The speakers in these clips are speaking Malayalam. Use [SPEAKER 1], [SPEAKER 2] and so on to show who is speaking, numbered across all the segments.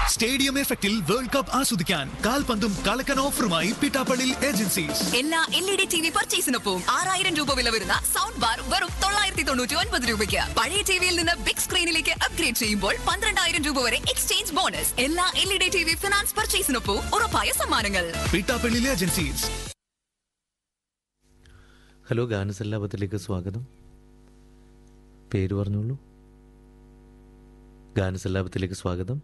[SPEAKER 1] സ്റ്റേഡിയം എഫക്റ്റിൽ വേൾഡ് കപ്പ് ആസ്വദിക്കാൻ കാൽപന്തും കളക്കൻ ഓഫറുമായി പിട്ടാപ്പള്ളി ഏജൻസീസ്
[SPEAKER 2] എല്ലാ L E D T V പർച്ചേസിനൊപ്പം ആറായിരം രൂപ വില വരുന്ന സൗണ്ട് ബാർ വെറും തൊള്ളായിരത്തി തൊണ്ണൂറ്റി ഒൻപത് രൂപയ്ക്ക് പഴയ ടിവിയിൽ നിന്ന് ബിഗ് സ്ക്രീനിലേക്ക് അപ്ഗ്രേഡ് ചെയ്യുമ്പോൾ പന്ത്രണ്ടായിരം രൂപ വരെ എക്സ്ചേഞ്ച് ബോണസ് എല്ലാ L E D T V finance പർച്ചേസിനൊപ്പം ഉറപ്പായ സമ്മാനങ്ങൾ
[SPEAKER 1] പിട്ടാപ്പള്ളി ഏജൻസീസ്
[SPEAKER 3] ഹലോ ഗാനസല്ലാപത്തിലേക്ക് സ്വാഗതം പേര് പറഞ്ഞോളൂ ഗാനസല്ലാപത്തിലേക്ക് സ്വാഗതം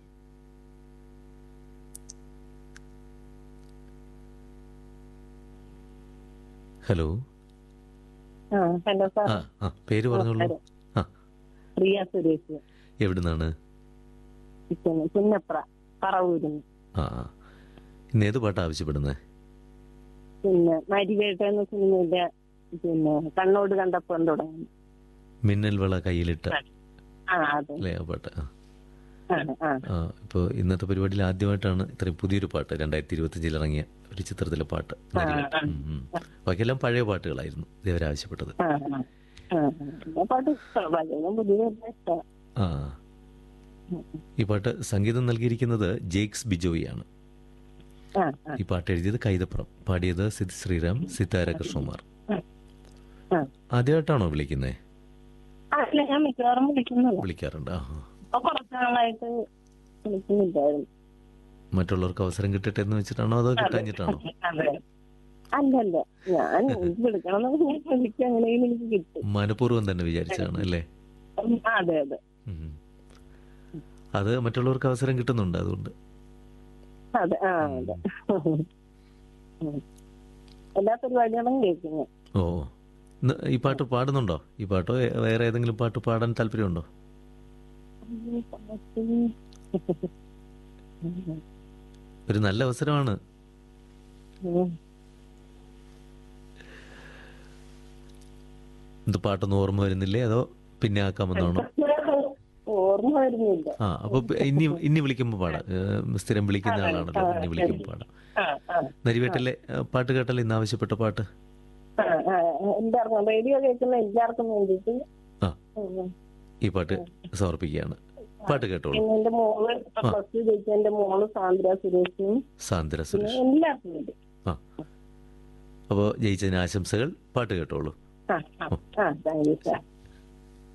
[SPEAKER 3] ഹലോ
[SPEAKER 4] ആ ഹലോ സാർ
[SPEAKER 3] ആ ആ പേര് പറഞ്ഞോളൂ ആ
[SPEAKER 4] പ്രിയ സുരേഷ്
[SPEAKER 3] എവിടുന്നാണ്
[SPEAKER 4] ഇരിക്കുന്നു. പുന്നപ്ര പറവൂരിന്ന്
[SPEAKER 3] ആ ആ ഇന്ന് ഏത് പാട്ടാണ് ആവശ്യപ്പെടുന്നത്
[SPEAKER 4] പിന്നെ നരിവേട്ട എന്ന സിനിമയിലെ പിന്നെ കണ്ണോട് കണ്ടപ്പോൾ തുടങ്ങി
[SPEAKER 3] മിന്നൽ വള കയ്യിലിട്ട
[SPEAKER 4] ആ അതെ
[SPEAKER 3] അല്ലേ ആ പാട്ട് ആ
[SPEAKER 4] ആ ആ
[SPEAKER 3] ആ ഇപ്പോൾ ഇന്നത്തെ പരിപാടിയിൽ ആദ്യമായിട്ടാണ് ഇത്രയും പുതിയൊരു പാട്ട് രണ്ടായിരത്തി ഇരുപത്തിയഞ്ചിൽ ഇറങ്ങിയ ഒരു ചിത്രത്തിലെ പാട്ട് നരിവേട്ട. ഉം, ഉം. ബാക്കിയെല്ലാം പഴയ പാട്ടുകളായിരുന്നു ഇതേവരെ ആവശ്യപ്പെട്ടത്
[SPEAKER 4] ആ ആ ആ ആ. പാട്ട് ഇഷ്ടമാണ് പലതും പുതിയ ഇഷ്ടമാണ്
[SPEAKER 3] ആ ഈ പാട്ട് സംഗീതം നൽകിയിരിക്കുന്നത് ജെയ്ക്സ് ബിജോയിയാണ്
[SPEAKER 4] ആ ആ
[SPEAKER 3] ഈ പാട്ട് എഴുതിയത് കൈതപ്പുറം പാടിയത് സിദ് ശ്രീറാം സിത്താര കൃഷ്ണകുമാർ
[SPEAKER 4] ആ.
[SPEAKER 3] ആദ്യമായിട്ടാണോ വിളിക്കുന്നത്
[SPEAKER 4] ആ, അല്ല ഞാൻ മിക്കവാറും വിളിക്കുന്നില്ല
[SPEAKER 3] വിളിക്കാറുണ്ട് ആ ആ.
[SPEAKER 4] അപ്പൊ കുറച്ച് നാളായിട്ട് വിളിക്കുന്നില്ലായിരുന്നു
[SPEAKER 3] മറ്റുള്ളവർക്ക് അവസരം കിട്ടട്ടെ എന്ന് വെച്ചിട്ടാണോ അതോ കിട്ടാഞ്ഞിട്ടാണോ
[SPEAKER 4] അതെ അല്ലല്ല ഞാൻ എനിക്ക് വിളിക്കണം എന്നൊക്കെ ഞാൻ വിളിക്കും അങ്ങനെയും എനിക്ക് കിട്ടും
[SPEAKER 3] മനഃപൂർവ്വം തന്നെ വിചാരിച്ചതാണ് അല്ലേ
[SPEAKER 4] ഉം, അതെ അതെ
[SPEAKER 3] ഉം. അത് മറ്റുള്ളവർക്ക് അവസരം കിട്ടുന്നുണ്ട് അതുകൊണ്ട്
[SPEAKER 4] അതെ ആ അതെ ഉം. എല്ലാ പരിപാടികളും കേൾക്കുന്നു
[SPEAKER 3] ഓ ഇന്ന് ഈ പാട്ട് പാടുന്നുണ്ടോ ഈ പാട്ടോ ഏ- വേറെ ഏതെങ്കിലും പാട്ട് പാടാൻ താല്പര്യമുണ്ടോ ഒരു നല്ല അവസരമാണ് ഇത് പാട്ടൊന്നും ഓർമ്മ വരുന്നില്ലേ അതോ പിന്നെ ആക്കാമെന്നാണോ
[SPEAKER 4] ഓർമ്മ വരുന്നില്ല
[SPEAKER 3] ആ അപ്പൊ പ- ഇനി ഇനി വിളിക്കുമ്പോൾ പാടാം ഏ, സ്ഥിരം വിളിക്കുന്ന ആളാണല്ലോ ഇനി വിളിക്കുമ്പോൾ പാടാം
[SPEAKER 4] ആ, ആ,
[SPEAKER 3] നരിവേട്ടിലെ ഏ, പാട്ട് കേട്ടല്ലേ ഇന്ന് ആവശ്യപ്പെട്ട പാട്ട്
[SPEAKER 4] ആ, ആ, എല്ലാവർക്കും റേഡിയോ കേൾക്കുന്ന എല്ലാവർക്കും വേണ്ടിയിട്ട്
[SPEAKER 3] ആ
[SPEAKER 4] ഉം.
[SPEAKER 3] ഈ പാട്ട് സമർപ്പിക്കുകയാണ് പാട്ട് കേട്ടോളൂ
[SPEAKER 4] പിന്നെ എന്റെ മോള് പ്ലസ് ടു ജയിച്ച എന്റെ മോള് സാന്ദ്ര സുരേഷും
[SPEAKER 3] സാന്ദ്ര
[SPEAKER 4] പിന്നെ
[SPEAKER 3] സുരേഷ്
[SPEAKER 4] എല്ലാവർക്കും വേണ്ടി
[SPEAKER 3] ആ അപ്പോൾ ജയിച്ചതിന് ആശംസകൾ പാട്ട് കേട്ടോളൂ
[SPEAKER 4] ആ ആ ആ താങ്ക് യു സാർ